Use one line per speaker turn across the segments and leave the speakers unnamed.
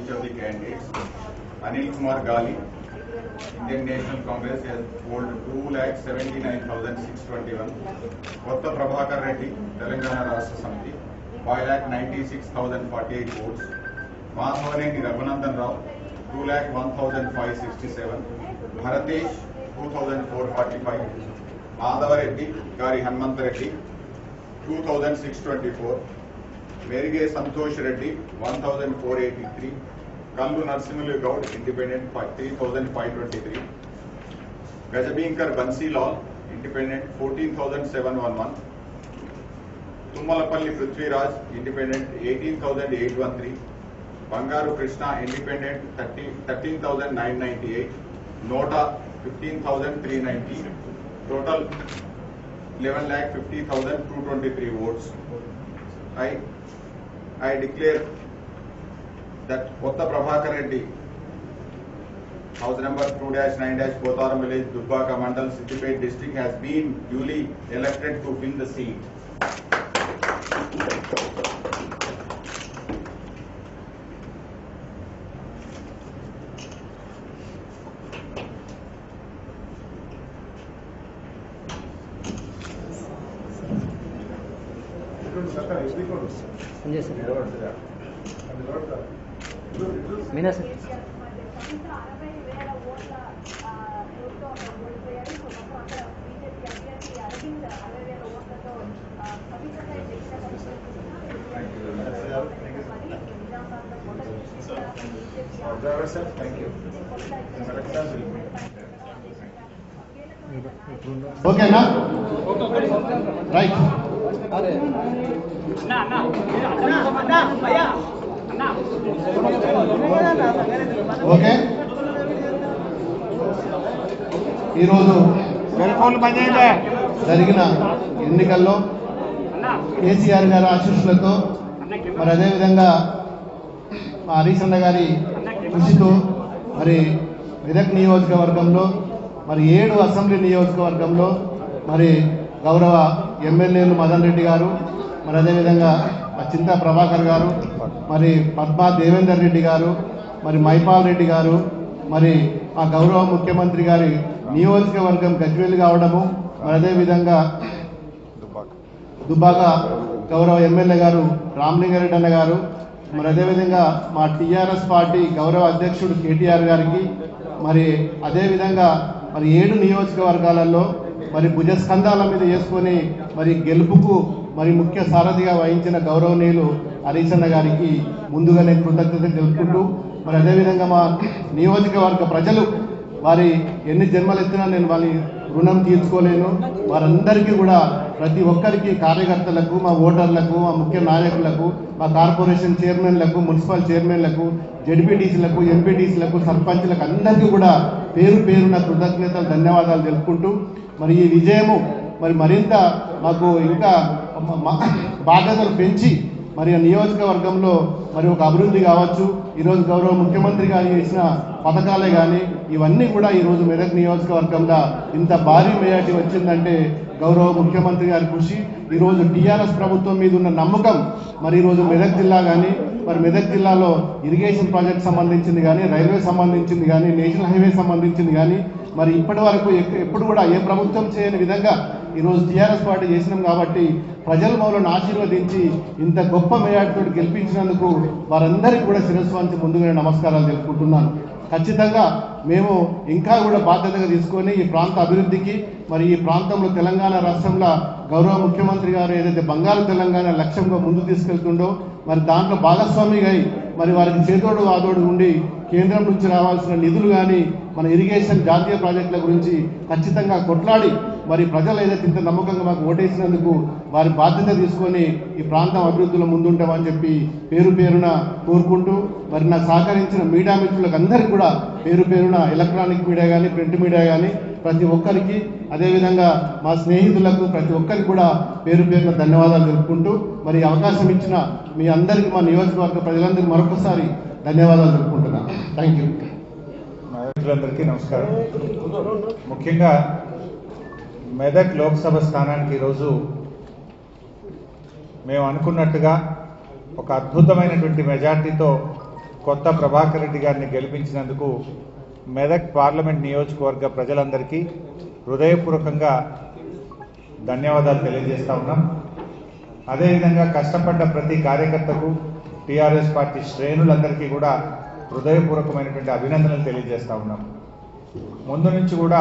each of the candidates. Anil Kumar Gali, Indian National Congress has polled two lakh seventy-nine thousand six twenty-one. Kotta Prabhakar Reddy, Telangana Rashtra Samiti, five lakh ninety-six thousand forty-eight votes. Madhavaneni Raghunandan Rao, two lakh one thousand five sixty-seven. Bharatesh, two thousand four forty-five. Madhava Reddy, Gari Hanmant Reddy, two thousand six twenty-four. Merige Santosh Reddy, one thousand four eighty-three. Kallu Narsimulu Gaud, independent, three thousand five twenty-three. Gajabinkar Bansi Lal, independent, fourteen thousand seven one one. Tummalapalli Prithviraj, independent, eighteen thousand eight one three. Bangaru Krishna, independent, thirty, thirteen thousand nine ninety-eight. Nota, fifteen thousand three ninety. Total, eleven lakh fifty thousand two twenty-three votes. I, I declare that Kotta Prabhakar Reddy, house number two dash nine dash Kotaram village, Dubbaka Mandal, Siddipet district has been duly elected to fill the seat.
Sanjay sir Meena sir
అరవై వేల ఓట్ల ఓట్తో ఓడిపోయారు so మొత్తం అక్కడ BJP అభ్యర్థి అరవింద్ అరవై వేల ఓట్లతో పవిత్రత నిజామాబాద్లో మొదటి బీజేపీ
ఓకేనా రైట్ ఓకే ఈరోజు జరిగిన ఎన్నికల్లో కేసీఆర్ గారి ఆశీస్సులతో మరి అదేవిధంగా మా హరీష్ అన్న గారి కృషితో మరి మెదక్ నియోజకవర్గంలో మరి ఏడు అసెంబ్లీ నియోజకవర్గంలో మరి గౌరవ ఎమ్మెల్యేలు మదన్ రెడ్డి గారు మరి అదేవిధంగా మా చింతా ప్రభాకర్ గారు మరి పద్మా దేవేందర్ రెడ్డి గారు మరి మైపాల్ రెడ్డి గారు మరి మా గౌరవ ముఖ్యమంత్రి గారి నియోజకవర్గం గజ్వేల్ కావడము మరి అదేవిధంగా దుబ్బాక గౌరవ ఎమ్మెల్యే గారు రామలింగారెడ్డి అన్న గారు మరి అదేవిధంగా మా టీఆర్ఎస్ పార్టీ గౌరవ అధ్యక్షుడు కేటీఆర్ గారికి మరి అదేవిధంగా మరి ఏడు నియోజకవర్గాలలో మరి భుజస్కంధాల మీద వేసుకొని మరి గెలుపుకు మరి ముఖ్య సారథిగా వహించిన గౌరవనీయులు హరీశన్న గారికి ముందుగానే కృతజ్ఞత తెలుపుకుంటూ మరి అదేవిధంగా మా నియోజకవర్గ ప్రజలు వారి ఎన్ని జన్మలు ఎత్తినా నేను వాళ్ళ రుణం తీర్చుకోలేను వారందరికీ కూడా ప్రతి ఒక్కరికి కార్యకర్తలకు మా ఓటర్లకు మా ముఖ్య నాయకులకు మా కార్పొరేషన్ చైర్మన్లకు మున్సిపల్ చైర్మన్లకు జడ్పీటీసీలకు ఎంపీటీసీలకు సర్పంచ్లకు అందరికీ కూడా పేరు పేరున కృతజ్ఞతలు ధన్యవాదాలు తెలుపుకుంటూ మరి ఈ విజయము మరి మరింత మాకు ఇంకా మ- మ- బాధ్యతలు పెంచి మరి ఆ నియోజకవర్గంలో మరి ఒక అభివృద్ధి కావచ్చు ఈరోజు గౌరవ ముఖ్యమంత్రి గారు చేసిన పథకాలే కానీ ఇవన్నీ కూడా ఈరోజు మెదక్ నియోజకవర్గంలో ఇంత భారీ మెజార్టీ వచ్చిందంటే గౌరవ ముఖ్యమంత్రి గారి కృషి ఈరోజు టీఆర్ఎస్ ప్రభుత్వం మీద ఉన్న నమ్మకం మరి ఈరోజు మెదక్ జిల్లా కానీ మరి మెదక్ జిల్లాలో ఇరిగేషన్ ప్రాజెక్ట్ సంబంధించింది కానీ రైల్వే సంబంధించింది కానీ నేషనల్ హైవే సంబంధించింది కానీ మరి ఇప్పటి వరకు ఎక్క- ఎప్పుడు కూడా ఏ ప్రభుత్వం చేయని విధంగా ఈరోజు టీఆర్ఎస్ పార్టీ చేసినాం కాబట్టి ప్రజలు మమ్మల్ని ఆశీర్వదించి ఇంత గొప్ప మెజార్టీతో గెలిపించినందుకు వారందరికీ కూడా శిరస్సు వంచి ముందుగానే నమస్కారాలు తెలుపుకుంటున్నాను ఖచ్చితంగా మేము ఇంకా కూడా బాధ్యతగా తీసుకొని ఈ ప్రాంత అభివృద్ధికి మరి ఈ ప్రాంతంలో తెలంగాణ రాష్ట్రంలో గౌరవ ముఖ్యమంత్రి గారు ఏదైతే బంగారు తెలంగాణ లక్ష్యంగా ముందు తీసుకెళ్తుండో మరి దాంట్లో భాగస్వామిగా అయి మరి వారికి చేదోడు వాదోడు ఉండి కేంద్రం నుంచి రావాల్సిన నిధులు కానీ మన ఇరిగేషన్ జాతీయ ప్రాజెక్టుల గురించి ఖచ్చితంగా కొట్లాడి మరి ప్రజలు ఏదైతే ఇంత నమ్మకంగా మాకు ఓటేసినందుకు వారి బాధ్యత తీసుకొని ఈ ప్రాంతం అభివృద్ధిలో ముందుంటామని చెప్పి పేరు పేరున కోరుకుంటూ మరి నాకు సహకరించిన మీడియా మిత్రులకు అందరికీ కూడా పేరు పేరున ఎలక్ట్రానిక్ మీడియా కానీ ప్రింట్ మీడియా కానీ ప్రతి ఒక్కరికి అదేవిధంగా మా స్నేహితులకు ప్రతి ఒక్కరికి కూడా పేరు పేరున ధన్యవాదాలు తెలుపుకుంటూ మరి ఈ అవకాశం ఇచ్చిన మీ అందరికీ మా నియోజకవర్గ ప్రజలందరికీ మరొకసారి ధన్యవాదాలు తెలుపుకుంటున్నాను థ్యాంక్ యూ
నాయకులందరికీ నమస్కారం ముఖ్యంగా మెదక్ లోక్సభ స్థానానికి ఈరోజు మేము అనుకున్నట్టుగా ఒక అద్భుతమైనటువంటి మెజార్టీతో కొత్త ప్రభాకర్ రెడ్డి గారిని గెలిపించినందుకు మెదక్ పార్లమెంట్ నియోజకవర్గ ప్రజలందరికీ హృదయపూర్వకంగా ధన్యవాదాలు తెలియజేస్తా ఉన్నాం అదేవిధంగా కష్టపడ్డ ప్రతి కార్యకర్తకు టీఆర్ఎస్ పార్టీ శ్రేణులందరికీ కూడా హృదయపూర్వకమైనటువంటి అభినందనలు తెలియజేస్తా ఉన్నాం ముందు నుంచి కూడా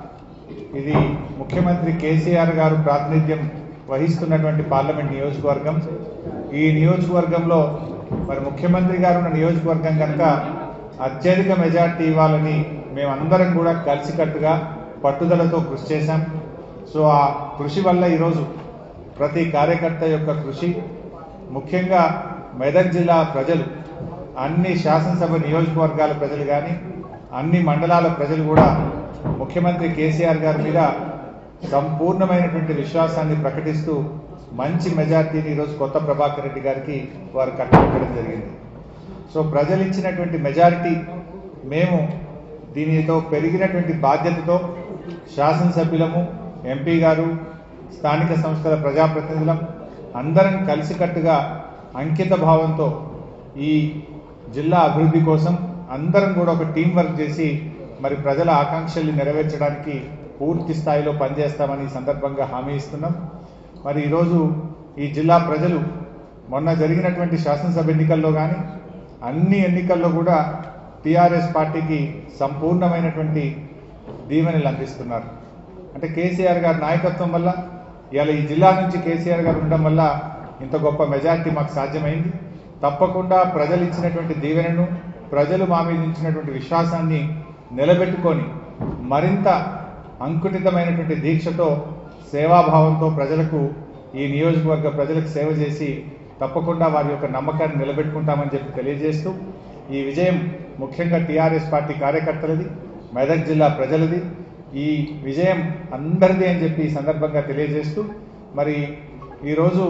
ఇది ముఖ్యమంత్రి కేసీఆర్ గారు ప్రాతినిధ్యం వహిస్తున్నటువంటి పార్లమెంట్ నియోజకవర్గం ఈ నియోజకవర్గంలో మరి ముఖ్యమంత్రి గారు ఉన్న నియోజకవర్గం కనుక అత్యధిక మెజార్టీ ఇవ్వాలని మేమందరం కూడా కలిసికట్టుగా పట్టుదలతో కృషి చేశాం సో ఆ కృషి వల్ల ఈరోజు ప్రతి కార్యకర్త యొక్క కృషి ముఖ్యంగా మెదక్ జిల్లా ప్రజలు అన్ని శాసనసభ నియోజకవర్గాల ప్రజలు కానీ అన్ని మండలాల ప్రజలు కూడా ముఖ్యమంత్రి కేసీఆర్ గారి మీద సంపూర్ణమైనటువంటి విశ్వాసాన్ని ప్రకటిస్తూ మంచి మెజార్టీని ఈరోజు కొత్త ప్రభాకర్ రెడ్డి గారికి వారు కట్టబెట్టడం జరిగింది సో ప్రజలు ఇచ్చినటువంటి మెజారిటీ మేము దీనితో పెరిగినటువంటి బాధ్యతతో శాసనసభ్యులము ఎంపీ గారు స్థానిక సంస్థల ప్రజాప్రతినిధులం అందరం కలిసికట్టుగా అంకిత భావంతో ఈ జిల్లా అభివృద్ధి కోసం అందరం కూడా ఒక టీం వర్క్ చేసి మరి ప్రజల ఆకాంక్షల్ని నెరవేర్చడానికి పూర్తి స్థాయిలో పనిచేస్తామని ఈ సందర్భంగా హామీ ఇస్తున్నాం మరి ఈరోజు ఈ జిల్లా ప్రజలు మొన్న జరిగినటువంటి శాసనసభ ఎన్నికల్లో కానీ అన్ని ఎన్నికల్లో కూడా టీఆర్ఎస్ పార్టీకి సంపూర్ణమైనటువంటి దీవెనలు అందిస్తున్నారు అంటే కేసీఆర్ గారి నాయకత్వం వల్ల ఇవాళ ఈ జిల్లా నుంచి కేసీఆర్ గారు ఉండడం వల్ల ఇంత గొప్ప మెజార్టీ మాకు సాధ్యమైంది తప్పకుండా ప్రజలు ఇచ్చినటువంటి దీవెనను ప్రజలు మా మీద ఇచ్చినటువంటి విశ్వాసాన్ని నిలబెట్టుకొని మరింత అంకుటితమైనటువంటి దీక్షతో సేవాభావంతో ప్రజలకు ఈ నియోజకవర్గ ప్రజలకు సేవ చేసి తప్పకుండా వారి యొక్క నమ్మకాన్ని నిలబెట్టుకుంటామని చెప్పి తెలియజేస్తూ ఈ విజయం ముఖ్యంగా టీఆర్ఎస్ పార్టీ కార్యకర్తలది మెదక్ జిల్లా ప్రజలది ఈ విజయం అందరిది అని చెప్పి ఈ సందర్భంగా తెలియజేస్తూ మరి ఈరోజు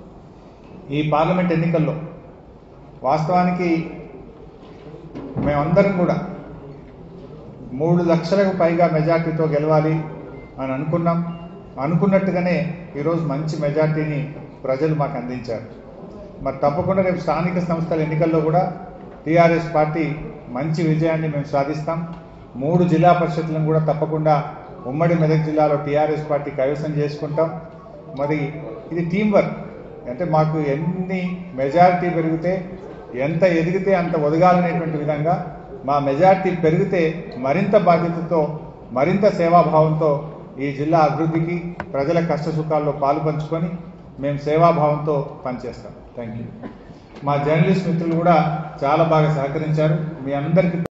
ఈ పార్లమెంట్ ఎన్నికల్లో వాస్తవానికి మేమందరం కూడా మూడు లక్షలకు పైగా మెజార్టీతో గెలవాలి అని అనుకున్నాం అనుకున్నట్టుగానే ఈరోజు మంచి మెజార్టీని ప్రజలు మాకు అందించారు మరి తప్పకుండా రేపు స్థానిక సంస్థల ఎన్నికల్లో కూడా టీఆర్ఎస్ పార్టీ మంచి విజయాన్ని మేము సాధిస్తాం మూడు జిల్లా పరిషత్లను కూడా తప్పకుండా ఉమ్మడి మెదక్ జిల్లాలో టీఆర్ఎస్ పార్టీ కైవసం చేసుకుంటాం మరి ఇది టీం వర్క్ అంటే మాకు ఎన్ని మెజారిటీ పెరిగితే ఎంత ఎదిగితే అంత ఒదగాలనేటువంటి విధంగా మా మెజారిటీ పెరిగితే మరింత బాధ్యతతో మరింత సేవాభావంతో ఈ జిల్లా అభివృద్ధికి ప్రజల కష్ట సుఖాల్లో పాలు పంచుకొని మేము సేవాభావంతో పనిచేస్తాం థ్యాంక్ యూ మా జర్నలిస్ట్ మిత్రులు కూడా చాలా బాగా సహకరించారు మీ అందరికీ